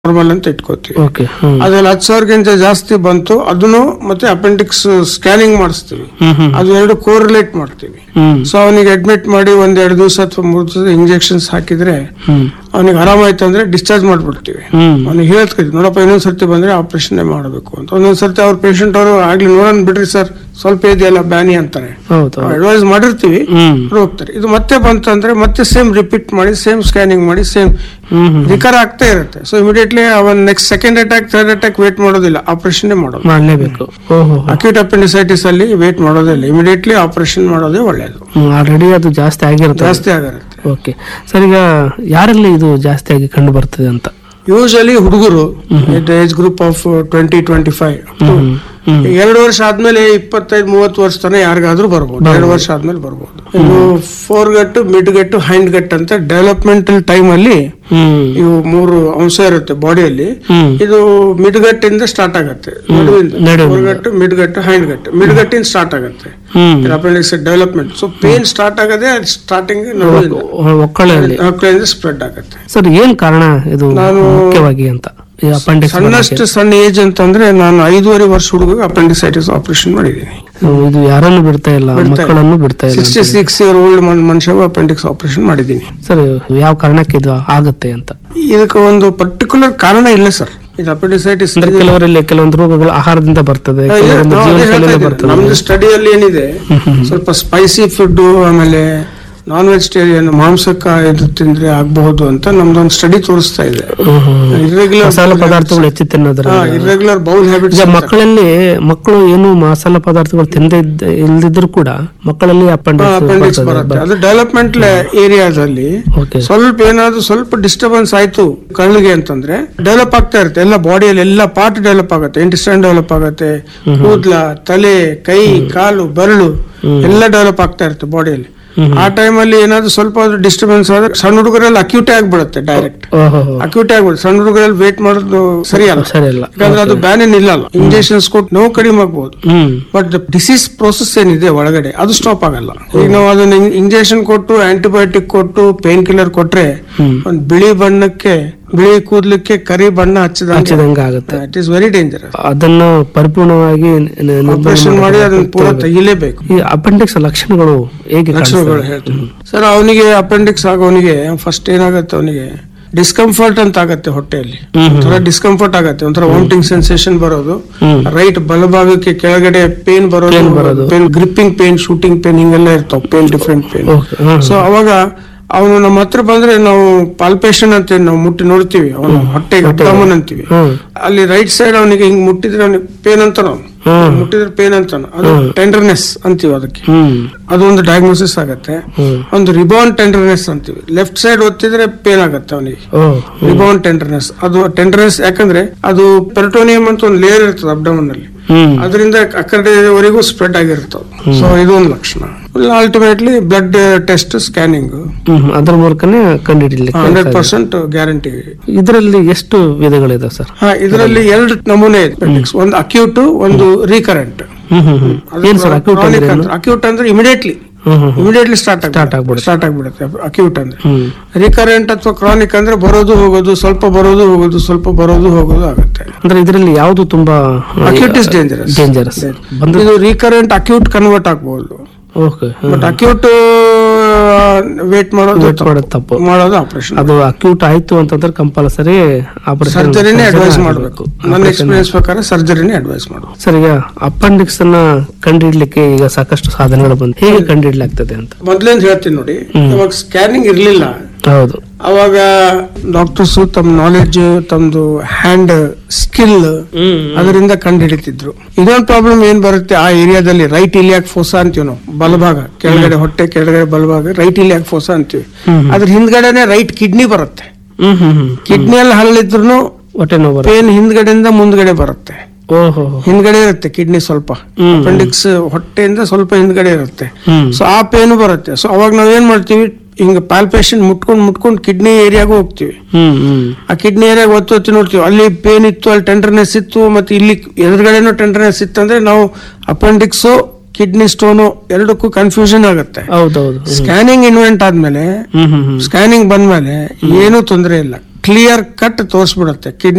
Normal ಅಂತ ಇಟ್ಕೋತೀವಿ okay ಹ್ಮ್ ಅದ್ರಲ್ಲಿ ಹತ್ತು ಸಾವಿರಕ್ಕಿಂತ ಜಾಸ್ತಿ ಬಂತು ಅದನ್ನು ಮತ್ತೆ ಅಪೆಂಡಿಕ್ಸ್ ಸ್ಕ್ಯಾನಿಂಗ್ ಮಾಡಿಸ್ತೀವಿ ಹ್ಮ್ ಹ್ಮ್ ಅದು ಎರಡು ಕೋರಿಲೇಟ್ ಮಾಡ್ತೀವಿ ಹ್ಮ್ ಸೊ ಅವನಿಗೆ ಅಡ್ಮಿಟ್ ಮಾಡಿ ಒಂದ್ ಎರಡು ದಿವಸ ಅಥವಾ ಮೂರು ದಿವಸ ಇಂಜೆಕ್ಷನ್ಸ್ ಹಾಕಿದ್ರೆ ಹ್ಮ್ ಅವನಿಗೆ ಆರಾಮಾಯ್ತು ಅಂದ್ರೆ ಡಿಸ್ಚಾರ್ಜ್ ಮಾಡ್ಬಿಡ್ತೀವಿ ಹ್ಮ್ ಅವ್ನಿಗೆ ಹೇಳ್ತೀವಿ ನೋಡಪ್ಪ ಇನ್ನೊಂದ್ ಸರ್ತಿ ಬಂದ್ರೆ ಆಪರೇಷನ್ ಮಾಡಬೇಕು ಅಂತ ಒಂದೊಂದ್ ಸರ್ತಿ ಅವ್ರ ಪೇಷಂಟ್ ಅವರು ಆಗ್ಲಿ ನೋಡೋಣ ಬಿಡ್ರಿ ಸರ್ ಸ್ವಲ್ಪ ಇದೆಯಲ್ಲ ಬ್ಯಾನಿ ಅಂತಾರೆ ಹೌದು ಹೌದು. ಅಡ್ವೈಸ್ ಮಾಡಿರ್ತೀವಿ ಹ್ಮ್ ಅವ್ರು ಹೋಗ್ತಾರೆ ಇದು ಮತ್ತೆ ಬಂತಂದ್ರೆ ಮತ್ತೆ ಸೇಮ್ ರಿಪೀಟ್ ಮಾಡಿ ಸೇಮ್ ಸ್ಕ್ಯಾನಿಂಗ್ ಮಾಡಿ ಸೇಮ್ ಹ್ಮ್ ಹ್ಮ್ ರಿಕರ್ ಆಗ್ತಾ ಇರುತ್ತೆ ಸೊ ಇಮಿಡಿಯೇಟ್ಲಿ ಅವನ್ next second attack third attack wait ಮಾಡೋದಿಲ್ಲ ಆಪರೇಷನ್ ಮಾಡೋದು ಮಾಡ್ಲೇಬೇಕು ಓಹೋ ಅಕ್ಯೂಟ್ ಅಪೆಂಡಿಸೈಟಿಸ್ ಅಲ್ಲಿ ವೇಟ್ ಮಾಡೋದಿಲ್ಲ ಇಮಿಡಿಯೇಟ್ಲಿ ಆಪರೇಷನ್ ಮಾಡೋದೇ ಒಳ್ಳೆಯದು ಆಲ್ರೆಡಿ ಅದು ಜಾಸ್ತಿ ಆಗಿರುತ್ತೆ ಜಾಸ್ತಿ ಆಗಿರುತ್ತೆ ಓಕೆ ಸರ್ ಈಗ ಯಾರಲ್ಲಿ ಇದು ಜಾಸ್ತಿ ಆಗಿ ಕಂಡು ಬರ್ತದೆ ಅಂತ ಯೂಶಲಿ ಹುಡುಗರು age group of twenty twenty five hmm hmm ಎರಡು ವರ್ಷ ಆದ್ಮೇಲೆ ಇಪ್ಪತ್ತೈದು ಮೂವತ್ತು ವರ್ಷ ತನಕ ಯಾರಿಗಾದ್ರೂ ಬರ್ಬೋದು ಎರಡು ವರ್ಷ ಆದ್ಮೇಲೆ ಬರ್ಬೋದು ಇನ್ನು fore gut mid gut hind gut ಅಂತ ಡೆವಲಪ್ಮೆಂಟಲ್ ಟೈಮ್ ಅಲ್ಲಿ ಹ್ಮ್ ಇವು ಮೂರು ಅಂಶ ಇರುತ್ತೆ ಬಾಡಿಯಲ್ಲಿ ಹ್ಮ್ ಇದು ಮಿಡ್ಗಟ್ಟಿಂದ ಸ್ಟಾರ್ಟ್ ಆಗುತ್ತೆ ನಡುವಿಂದ ನಡುವಿಂದ. ಫೋರ್ಗಟ್ಟು ಮಿಡ್ಗಟ್ಟು ಹೈಂಡ್ ಗಟ್ಟು ಮಿಡ್ಗಟ್ಟಿಂದ ಸ್ಟಾರ್ಟ್ ಆಗುತ್ತೆ hmm appendix development so pain start ಆಗದೆ ಸ್ಟಾರ್ಟಿಂಗ್ ನಡುವಿಂದ ಒ- ಒಕ್ಕಳಲ್ಲಿ ಮಕ್ಕಳಿಂದ ಸ್ಪ್ರೆಡ್ ಆಗುತ್ತೆ ಸರ್ ಏನ್ ಕಾರಣ ಇದು ನಾನು- ಮುಖ್ಯವಾಗಿ ಅಂತ ಈ ಅಪೆಂಡಿಕ್ಸ್ ಸಣ್ಣಷ್ಟು ಸಣ್ಣ ಏಜ್ ಅಂತಂದ್ರೆ ನಾನು ಐದೂವರೆ ವರ್ಷ ಹುಡುಗ ಅಪೆಂಡಿಸೈಟಿಸ್ ಆಪರೇಷನ್ ಮಾಡಿದ್ದೀನಿ ಇದು ಯಾರನ್ನು ಬಿಡ್ತಾ ಇಲ್ಲ ಮಕ್ಕಳನ್ನು ಬಿಡ್ತಾ ಇಲ್ಲ ಸಿಕ್ಸ್ಟಿ ಸಿಕ್ಸ್ ಇಯರ್ ಓಲ್ಡ್ ಮನುಷ್ಯಗೂ ಅಪೆಂಡಿಕ್ಸ್ ಆಪರೇಷನ್ ಮಾಡಿದ್ದೀನಿ ಸರ್ ಯಾವ ಕಾರಣಕ್ಕೆ ಇದು ಆಗತ್ತೆ ಅಂತ ಇದಕ್ಕೆ ಒಂದು ಪರ್ಟಿಕ್ಯುಲರ್ ಕಾರಣ ಇಲ್ಲ ಸರ್ ಇದು ಅಪೆಂಡಿಸೈಟಿಸ್ ಅಂದ್ರೆ ಕೆಲವರಲ್ಲಿ ಕೆಲವೊಂದು ರೋಗಗಳು ಆಹಾರದಿಂದ ಬರ್ತದೆ ಕೆಲವೊಂದು ಜೀವನ ಶೈಲಿಯಿಂದ ಬರ್ತದೆ ನಮ್ದು ಸ್ಟಡಿಯಲ್ಲಿ ಏನಿದೆ ಸ್ವಲ್ಪ ಸ್ಪೈಸಿ ಫುಡ್ ಆಮೇಲೆ ನಾನ್ ವೆಜಿಟೇರಿಯನ್ ಮಾಂಸಕ್ಕ ಇದು ತಿಂದ್ರೆ ಆಗಬಹುದು ಅಂತ ನಮ್ದೊಂದು ಸ್ಟಡಿ ತೋರಿಸ್ತಾ ಇದೆ ಹ್ಮ್, ಹ್ಮ್. ಇರ್ರೆಗ್ಯುಲರ್ ಮಸಾಲೆ ಪದಾರ್ಥಗಳು ಹೆಚ್ಚು ತಿನ್ನೋದ್ರ ಇರ್ರೆಗ್ಯುಲರ್ ಬೌಲ್ ಹ್ಯಾಬಿಟ್ಸ್ ಈಗ ಮಕ್ಕಳಲ್ಲಿ ಮಕ್ಕಳು ಏನು ಮಸಾಲೆ ಪದಾರ್ಥಗಳು ತಿಂದೇ ಇದ್ದ ಇಲ್ದಿದ್ರು ಕೂಡ ಮಕ್ಕಳಲ್ಲಿ ಅಪೆಂಡಿಕ್ಸ್ ಅಪೆಂಡಿಕ್ಸ್ ಬರುತ್ತೆ ಅದು ಡೆವಲಪ್ಮೆಂಟ್ ಏರಿಯಾದಲ್ಲಿ ಓಕೆ ಸ್ವಲ್ಪ ಏನಾದ್ರು ಸ್ವಲ್ಪ ಡಿಸ್ಟರ್ಬೆನ್ಸ್ ಆಯ್ತು ಕಣ್ಣಿಗೆ ಅಂತಂದ್ರೆ ಡೆವಲಪ್ ಆಗ್ತಾ ಇರುತ್ತೆ ಎಲ್ಲ ಬಾಡಿಯಲ್ಲಿ ಎಲ್ಲ ಪಾರ್ಟ್ ಡೆವಲಪ್ ಆಗುತ್ತೆ ಇಂಟೆಸ್ಟೈನ್ ಡೆವಲಪ್ ಆಗುತ್ತೆ ಕೂದ್ಲ ತಲೆ ಕೈ ಕಾಲು ಬೆರಳು ಎಲ್ಲ ಡೆವಲಪ್ ಆಗ್ತಾ ಇರುತ್ತೆ ಬಾಡಿಯಲ್ಲಿ ಆ ಟೈಮಲ್ಲಿ ಏನಾದ್ರು ಸ್ವಲ್ಪ ಡಿಸ್ಟರ್ಬೆನ್ಸ್ ಆದ್ರೆ ಸಣ್ಣ ಹುಡುಗರಲ್ಲಿ ಅಕ್ಯೂಟೇ ಆಗ್ಬಿಡುತ್ತೆ ಡೈರೆಕ್ಟ್ ಓಹೋ ಅಕ್ಯೂಟೇ ಆಗ್ಬಿಡುತ್ತೆ ಸಣ್ಣ ಹುಡುಗರಲ್ಲಿ ವೇಟ್ ಮಾಡೋದು ಸರಿಯಲ್ಲ ಸರಿ ಅಲ್ಲ ಯಾಕಂದ್ರೆ ಅದು ಬ್ಯಾನ್ ನಿಲ್ಲಲ್ಲ ಇಂಜೆಕ್ಷನ್ಸ್ ಕೊಟ್ಟು ನೋವು ಕಡಿಮೆ ಆಗ್ಬೋದು ಹ್ಮ್ ಬಟ್ ಡಿಸೀಸ್ ಪ್ರೋಸೆಸ್ ಏನಿದೆ ಒಳಗಡೆ ಅದು ಸ್ಟಾಪ್ ಆಗಲ್ಲ ಈಗ ನಾವು ಅದನ್ನ ಇಂಜೆಕ್ಷನ್ ಕೊಟ್ಟು ಆಂಟಿಬಯೋಟಿಕ್ ಕೊಟ್ಟು ಪೇನ್ ಕಿಲ್ಲರ್ ಕೊಟ್ರೆ ಹ್ಮ್. ಒಂದು ಬಿಳಿ ಬಣ್ಣಕ್ಕೆ ಬಿಳಿ ಕೂದಲಕ್ಕೆ ಕರಿ ಬಣ್ಣ ಹಚ್ಚಿದಂಗೆ ಹಚ್ಚಿದಂಗ ಆಗುತ್ತೆ ಇಟ್ ಇಸ್ ವೆರಿ ಡೇಂಜರಸ್ ಅದನ್ನು ಪರಿಪೂರ್ಣವಾಗಿ ನ- ನಿರ್ಮೂಲನೆ ಆಪರೇಷನ್ ಮಾಡಿ ಮಾಡೋದು ಅದನ್ನ ಪೂರ ತೆಗಿಲೇಬೇಕು ಈ ಅಪೆಂಡಿಕ್ಸ್ ಲಕ್ಷಣಗಳು ಹೇಗೆ ಲಕ್ಷಣಗಳು ಹೇಳ್ತೀನಿ ಸರ್ ಅವನಿಗೆ ಅಪೆಂಡಿಕ್ಸ್ ಆಗೋನಿಗೆ ಫಸ್ಟ್ ಏನಾಗುತ್ತೆ ಅವನಿಗೆ ಡಿಸ್ಕಂಫರ್ಟ್ ಅಂತ ಆಗತ್ತೆ ಹೊಟ್ಟೆಯಲ್ಲಿ ಹ್ಮ್ ಹ್ಮ್. ಒಂಥರ ಡಿಸ್ಕಂಫರ್ಟ್ ಆಗತ್ತೆ ಒಂಥರ ವಾಮಿಟಿಂಗ್ ಸೆನ್ಸೇಷನ್ ಬರೋದು ಹ್ಮ್ ರೈಟ್ ಬಲಭಾಗಕ್ಕೆ ಕೆಳಗಡೆ ಪೇನ್ ಬರೋದು Pain ಬರೋದು. Pain gripping pain shooting pain ಹಿಂಗೆಲ್ಲ ಇರ್ತಾವ pain different pain okay hmm so ಅವಾಗ ಅವನು ನಮ್ಮ ಹತ್ರ ಬಂದ್ರೆ ನಾವು ಪಾಲ್ಪೇಷನ್ ಅಂತ ನಾವು ಮುಟ್ಟಿ ನೋಡ್ತೀವಿ ಅವನು ಹೊಟ್ಟೆಗೆ ಅಬ್ಡಮನ್ ಅಂತೀವಿ ಹ್ಮ್ ಅಲ್ಲಿ ರೈಟ್ ಸೈಡ್ ಅವನಿಗೆ ಹಿಂಗ್ ಮುಟ್ಟಿದ್ರೆ ಅವನಿಗೆ ಪೇನ್ ಅಂತ ನಾವು ಹ್ಮ್ ಮುಟ್ಟಿದ್ರೆ ಪೇನ್ ಅಂತಾನ ಅದು ಟೆಂಡರ್ನೆಸ್ ಅಂತೀವಿ ಅದಕ್ಕೆ ಹ್ಮ್ ಅದೊಂದು ಡಯಾಗ್ನೋಸಿಸ್ ಆಗತ್ತೆ ಹ್ಮ್ ಒಂದು ರಿಬೌಂಡ್ ಟೆಂಡರ್ನೆಸ್ ಅಂತೀವಿ ಲೆಫ್ಟ್ ಸೈಡ್ ಒತ್ತಿದ್ರೆ ಪೇನ್ ಆಗತ್ತೆ ಅವನಿಗೆ ಓ ರಿಬೌಂಡ್ ಟೆಂಡರ್ನೆಸ್ ಅದು ಟೆಂಡರ್ನೆಸ್ ಯಾಕಂದ್ರೆ ಅದು ಪೆರಟೋನಿಯಂ ಅಂತ ಒಂದು ಲೇಯರ್ ಇರ್ತದೆ ಅಬ್ಡಮನ್ ಅಲ್ಲಿ ಹ್ಮ್ ಅದರಿಂದ ಆ ಕಡೆವರೆಗೂ ಸ್ಪ್ರೆಡ್ ಆಗಿರ್ತವೆ ಸೊ ಇದು ಒಂದು ಲಕ್ಷಣ ultimately blood test scanning hmm ಅದ್ರ ಮೂಲಕನೇ ಕಂಡುಹಿಡಿಲಿಕ್ಕೆ ಹಂಡ್ರೆಡ್ ಪರ್ಸೆಂಟ್ ಗ್ಯಾರಂಟಿ ಇದರಲ್ಲಿ ಎಷ್ಟು ವಿಧಗಳಿದೆ ಸರ್ ಹಾ ಇದರಲ್ಲಿ ಎರಡು ನಮೂನೆ ಇದೆ appendix. ಒಂದು ಅಕ್ಯೂಟ್ ಒಂದು ರೀಕರೆಂಟ್ ಹ್ಮ್ ಹ್ಮ್ ಹ್ಮ್ ಏನ್ ಸರ್ ಅಕ್ಯೂಟ್ ಅಂದ್ರೆ ಏನು? ಅಕ್ಯೂಟ್ ಅಂದ್ರೆ immediately hmm hmm hmm. Immediately start Start ಆಗ್ಬಿಡುತ್ತೆ. ಸ್ಟಾರ್ಟ್ ಆಗ್ಬಿಡುತ್ತೆ ಅಕ್ಯೂಟ್ ಅಂದ್ರೆ ಹ್ಮ್ ರಿಕರೆಂಟ್ ಅಥವಾ ಕ್ರಾನಿಕ್ ಅಂದ್ರೆ ಬರೋದು ಹೋಗೋದು ಸ್ವಲ್ಪ ಬರೋದು ಹೋಗೋದು ಸ್ವಲ್ಪ ಬರೋದು ಹೋಗೋದು ಆಗುತ್ತೆ ಅಂದ್ರೆ ಇದರಲ್ಲಿ ಯಾವುದು ತುಂಬಾ ಅಕ್ಯೂಟ್ ಇಸ್ ಡೇಂಜರಸ್ ಡೇಂಜರಸ್ ಬಂದು ಇದು ರೀಕರೆಂಟ್ ಅಕ್ಯೂಟ್ ಕನ್ವರ್ಟ್ ಆಗ್ಬಹುದು ಓಕೆ ಬಟ್ ಅಕ್ಯೂಟ್ ವೇಟ್ ಮಾಡೋದು ವೇಟ್ ಮಾಡೋದು ತಪ್ಪು ಮಾಡೋದು ಆಪರೇಷನ್ ಅದು ಅಕ್ಯೂಟ್ ಆಯ್ತು ಅಂತಂದ್ರೆ ಕಂಪಲ್ಸರಿ ಆಪರೇಷನ್ ಸರ್ಜರಿನೇ ಅಡ್ವೈಸ್ ಮಾಡಬೇಕು ನನ್ನ ಎಕ್ಸ್ಪೀರಿಯನ್ಸ್ ಪ್ರಕಾರ ಸರ್ಜರಿನೇ ಅಡ್ವೈಸ್ ಮಾಡಬೇಕು ಸರ್ ಈಗ ಅಪೆಂಡಿಕ್ಸ್ ಅನ್ನ ಕಂಡುಹಿಡ್ಲಿಕ್ಕೆ ಈಗ ಸಾಕಷ್ಟು ಸಾಧನಗಳು ಬಂದು ಹೇಗೆ ಕಂಡುಹಿಡ್ಲಾಗ್ತದೆ ಅಂತ ಮೊದ್ಲೇಂದ್ ಹೇಳ್ತೀನಿ ನೋಡಿ ಇವಾಗ ಸ್ಕ್ಯಾನಿಂಗ್ ಇರ್ಲಿಲ್ಲ ಹೌದು ಅವಾಗ ಡಾಕ್ಟರ್ಸ್ ತಮ್ಮ ನಾಲೆಡ್ಜ್ ತಮ್ದು ಹ್ಯಾಂಡ್ ಸ್ಕಿಲ್ ಅದರಿಂದ ಕಂಡು ಹಿಡಿತಿದ್ರು ಇದೊಂದು ಪ್ರಾಬ್ಲಮ್ ಏನ್ ಬರುತ್ತೆ ಆ ಏರಿಯಾದಲ್ಲಿ ರೈಟ್ ಇಲಿಯಾಕ್ ಫೋಸಾ ಅಂತೀವಿ ನಾವು ಬಲಭಾಗ ಕೆಳಗಡೆ ಹೊಟ್ಟೆ ಕೆಳಗಡೆ ಬಲಭಾಗ ರೈಟ್ ಇಲಿಯಾಕ್ ಫೋಸಾ ಅಂತೀವಿ ಹ್ಮ್. ಅದ್ರ ಹಿಂದ್ಗಡೆನೆ ರೈಟ್ ಕಿಡ್ನಿ ಬರುತ್ತೆ ಹ್ಮ್ ಹ್ಮ್ ಹ್ಮ್ ಕಿಡ್ನಿಯಲ್ಲಿ ಹರಳಿದ್ರು ಹೊಟ್ಟೆ ನೋವು ಬರುತ್ತೆ ಪೇನ್ ಹಿಂದ್ಗಡೆಯಿಂದ ಮುಂದ್ಗಡೆ ಬರುತ್ತೆ ಓಹೋ ಹಿಂದ್ಗಡೆ ಇರುತ್ತೆ ಕಿಡ್ನಿ ಸ್ವಲ್ಪ ಹ್ಮ್. ಅಪೆಂಡಿಕ್ಸ್ ಹೊಟ್ಟೆಯಿಂದ ಸ್ವಲ್ಪ ಹಿಂದ್ಗಡೆ ಇರುತ್ತೆ ಹ್ಮ್ ಸೊ ಆ ಪೇನು ಬರುತ್ತೆ ಸೊ ಅವಾಗ ನಾವ್ ಏನ್ ಮಾಡ್ತೀವಿ ಹಿಂಗ ಪಾಲ್ಪೇಷನ್ ಮುಟ್ಕೊಂಡ್ ಮುಟ್ಕೊಂಡ್ ಕಿಡ್ನಿ ಏರಿಯಾಗೂ ಹೋಗ್ತೀವಿ ಹ್ಮ್ ಹ್ಮ್ ಆ ಕಿಡ್ನಿ ಏರಿಯಾಗ ಒತ್ತಿ ಒತ್ತಿ ನೋಡ್ತೀವಿ ಅಲ್ಲಿ ಪೇನ್ ಇತ್ತು ಅಲ್ಲಿ ಟೆಂಡರ್ನೆಸ್ ಇತ್ತು ಮತ್ತೆ ಇಲ್ಲಿ ಎದುರುಗಡೆನೂ ಟೆಂಡರ್ನೆಸ್ ಇತ್ತು ಅಂದ್ರೆ ನಾವು ಅಪೆಂಡಿಕ್ಸು ಕಿಡ್ನಿ ಸ್ಟೋನು ಎರಡಕ್ಕೂ ಕನ್ಫ್ಯೂಷನ್ ಆಗುತ್ತೆ ಹೌದೌದು ಸ್ಕ್ಯಾನಿಂಗ್ ಇನ್ವೆಂಟ್ ಆದ್ಮೇಲೆ ಹ್ಮ್ ಹ್ಮ್ ಹ್ಮ್ ಸ್ಕ್ಯಾನಿಂಗ್ ಬಂದ್ಮೇಲೆ ಏನೂ ತೊಂದರೆ ಇಲ್ಲ ಕ್ಲಿಯರ್ ಕಟ್ ತೋರಿಸ್ಬಿಡುತ್ತೆ ಕಿಡ್ನಿ